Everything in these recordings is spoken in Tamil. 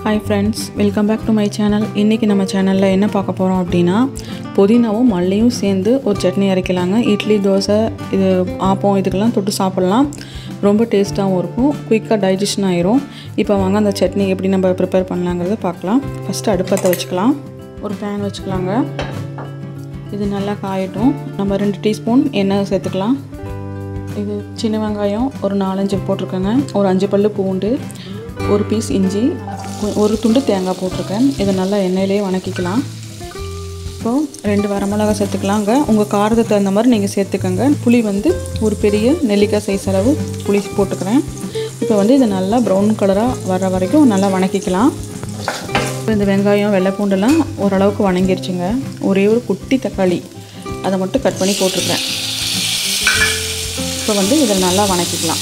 hi friends welcome back to my channel இன்றைக்கி நம்ம சேனலில் என்ன பார்க்க போகிறோம் அப்படின்னா புதினாவும் மல்லியும் சேர்ந்து ஒரு சட்னி அரைக்கலாங்க இட்லி தோசை இது ஆப்பம் இதுக்கெல்லாம் தொட்டு சாப்பிட்லாம் ரொம்ப டேஸ்ட்டாகவும் இருக்கும் குயிக்காக டைஜஷன் ஆயிரும் இப்போ வாங்க அந்த சட்னி எப்படி நம்ம ப்ரிப்பேர் பண்ணலாங்கிறத பார்க்கலாம் ஃபஸ்ட்டு அடுப்பத்தை வச்சுக்கலாம் ஒரு பேன் வச்சுக்கலாங்க இது நல்லா காயட்டும் நம்ம ரெண்டு டீஸ்பூன் எண்ணெய் சேர்த்துக்கலாம் இது சின்ன வெங்காயம் ஒரு நாலஞ்சு போட்டிருக்கேங்க ஒரு அஞ்சு பல்லு பூண்டு ஒரு பீஸ் இஞ்சி கொ- ஒரு துண்டு தேங்காய் போட்டிருக்கேன் இதை நல்லா எண்ணெயிலே வணக்கிக்கலாம் இப்போது ரெண்டு வரமிளகா சேர்த்துக்கலாங்க உங்கள் காரத்துக்கு தகுந்த மாதிரி நீங்கள் சேர்த்துக்கோங்க புளி வந்து ஒரு பெரிய நெல்லிக்காய் சைஸ் அளவு புளி போட்டுக்கிறேன் இப்போ வந்து இதை நல்லா ப்ரௌன் கலராக வர்ற வரைக்கும் நல்லா வணக்கிக்கலாம் இப்போ இந்த வெங்காயம் வெள்ளை பூண்டெல்லாம் ஓரளவுக்கு வணங்கிருச்சுங்க ஒரே ஒரு குட்டி தக்காளி அதை மட்டும் கட் பண்ணி போட்டிருக்கேன் இப்போ வந்து இதில் நல்லா வணக்கிக்கலாம்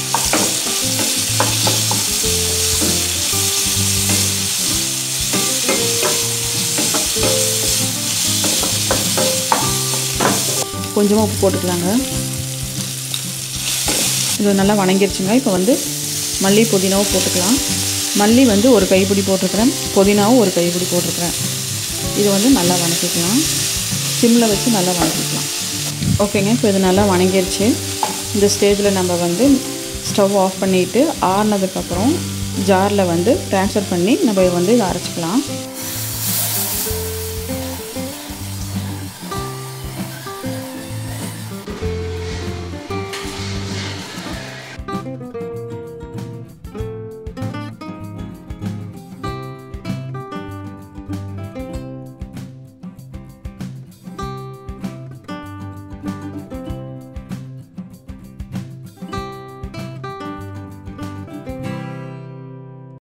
கொஞ்சமாக உப்பு போட்டுக்கலாங்க இது நல்லா வணங்கிருச்சுங்க இப்போ வந்து மல்லி புதினாவும் போட்டுக்கலாம் மல்லி வந்து ஒரு கைப்பிடி போட்டிருக்கிறேன் புதினாவும் ஒரு கைப்பிடி போட்டிருக்கிறேன் இது வந்து நல்லா வணக்கிக்கலாம் சிம்மில் வச்சு நல்லா வணக்கிக்கலாம் ஓகேங்க இப்போ இது நல்லா வணங்கிருச்சு இந்த ஸ்டேஜில் நம்ம வந்து ஸ்டவ் ஆஃப் பண்ணிவிட்டு ஆறுனதுக்கப்புறம் ஜாரில் வந்து ட்ரான்ஸ்ஃபர் பண்ணி நம்ம வந்து இதை அரைச்சிக்கலாம்